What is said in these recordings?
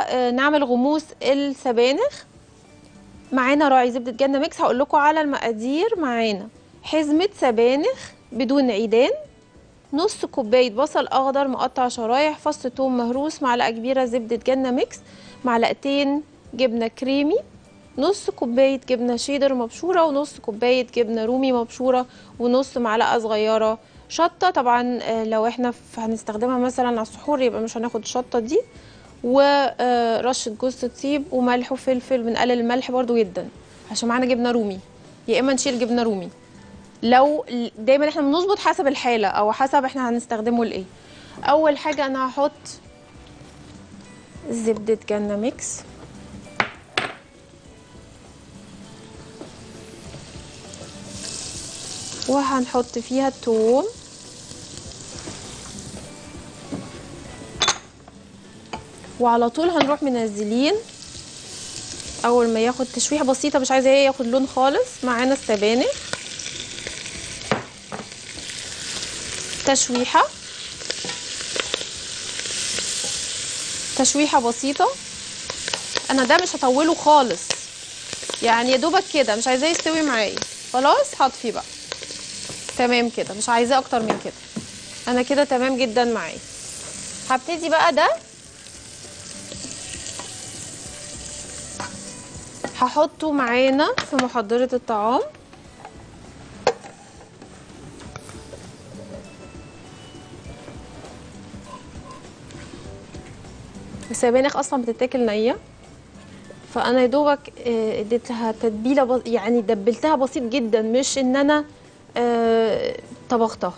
آه، نعمل غموس السبانخ معانا راعي زبده جنه ميكس هقول لكم على المقادير معانا حزمه سبانخ بدون عيدان نص كوبايه بصل اخضر مقطع شرايح فص ثوم مهروس معلقه كبيره زبده جنه ميكس معلقتين جبنه كريمي نص كوبايه جبنه شيدر مبشوره ونص كوبايه جبنه رومي مبشوره ونص معلقه صغيره شطه طبعا آه، لو احنا ف- هنستخدمها مثلا على السحور يبقى مش هناخد الشطه دي ورشه جوز الطيب وملح وفلفل بنقلل الملح برضو جدا عشان معانا جبنه رومي يا اما نشيل جبنه رومي لو دايما احنا بنظبط حسب الحاله او حسب احنا هنستخدمه لايه اول حاجه انا هحط زبده جنه ميكس وهنحط فيها الثوم وعلى طول هنروح منزلين اول ما ياخد تشويحه بسيطه مش عايزاه ياخد لون خالص معانا السبانخ تشويحه تشويحه بسيطه انا ده مش هطوله خالص يعني يا دوبك كده مش عايزاه يستوي معايا خلاص هطفي بقى تمام كده مش عايزاه اكتر من كده انا كده تمام جدا معايا هبتدي بقى ده هحطه معانا في محضرة الطعام السبانخ اصلا بتتاكل نيه فانا يا دوبك آه، اديتها تتبيله بس يعني دبلتها بسيط جدا مش ان انا آه، طبختها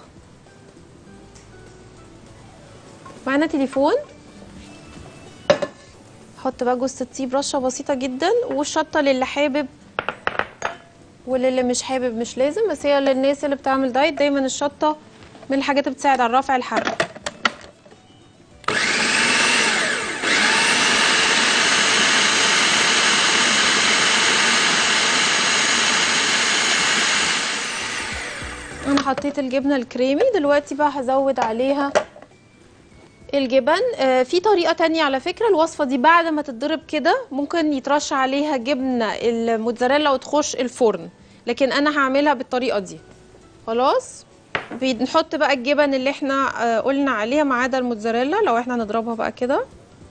معانا تليفون حط بقى جوز الطيب رشه بسيطه جدا والشطه للي حابب وللي مش حابب مش لازم بس هي للناس اللي بتعمل دايت دايما الشطه من الحاجات اللي بتساعد على رفع الحرق انا حطيت الجبنه الكريمي دلوقتي بقى هزود عليها الجبن آه في طريقه تانية على فكره الوصفه دي بعد ما تتضرب كده ممكن يترش عليها جبنه الموتزاريلا وتخش الفرن لكن انا هعملها بالطريقه دي خلاص بنحط بقى الجبن اللي احنا آه قلنا عليها ما عدا الموتزاريلا لو احنا هنضربها بقى كده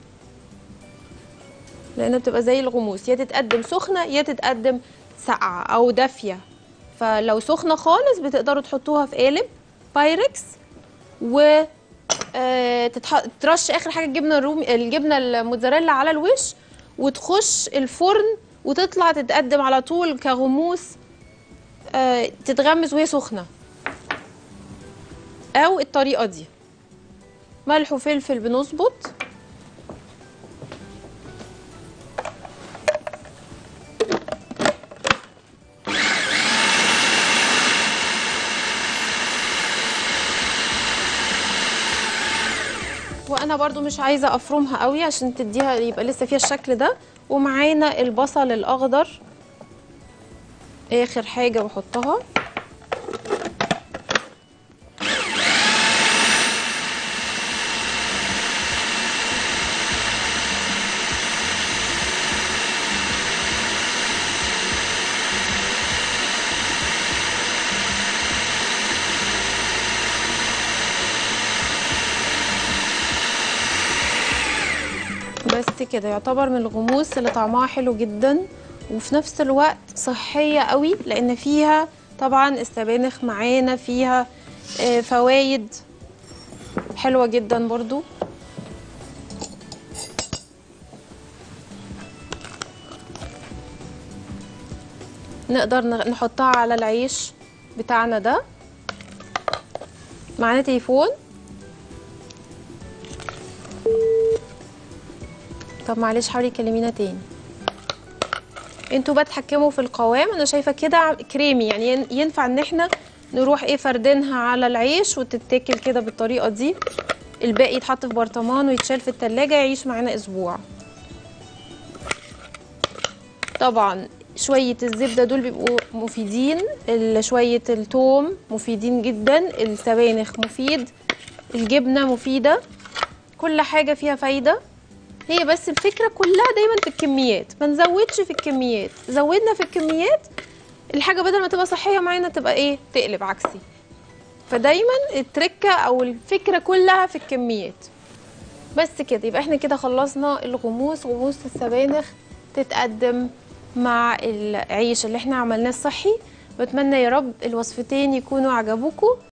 لان بتبقى زي الغموس يا تتقدم سخنه يا تتقدم ساقعه او دافيه فلو سخنه خالص بتقدروا تحطوها في قالب بايركس و آه، تتح- ترش اخر حاجه الجبنه الرومي الجبنه الموتزاريلا على الوش وتخش الفرن وتطلع تتقدم على طول كغموس آه، تتغمس وهي سخنه او الطريقه دي ملح وفلفل بنظبط وانا برضو مش عايزه افرمها قوي عشان تديها يبقى لسه فيها الشكل ده ومعانا البصل الاخضر اخر حاجه بحطها بس كده يعتبر من الغموس اللي طعمها حلو جدا وفي نفس الوقت صحية قوي لأن فيها طبعا السبانخ معانا فيها آه، فوايد حلوة جدا برضو نقدر نغ- نحطها على العيش بتاعنا ده معانا تليفون طب معلش حاولي كلمينا تاني انتوا بقى تحكموا في القوام انا شايفه كده ع- كريمي يعني ين- ينفع ان احنا نروح ايه فردينها على العيش وتتاكل كده بالطريقه دي الباقي يتحط في برطمان ويتشال في التلاجة يعيش معانا اسبوع طبعا شوية الزبدة دول بيبقوا مفيدين ال- شوية التوم مفيدين جدا السبانخ مفيد الجبنة مفيدة كل حاجة فيها فايدة هي بس الفكره كلها دايما في الكميات ما نزودش في الكميات زودنا في الكميات الحاجه بدل ما تبقى صحيه معانا تبقى ايه تقلب عكسي فدايما التركه او الفكره كلها في الكميات بس كده يبقى احنا كده خلصنا الغموس غموس السبانخ تتقدم مع العيش اللي احنا عملناه الصحي بتمنى يا رب الوصفتين يكونوا عجبوكم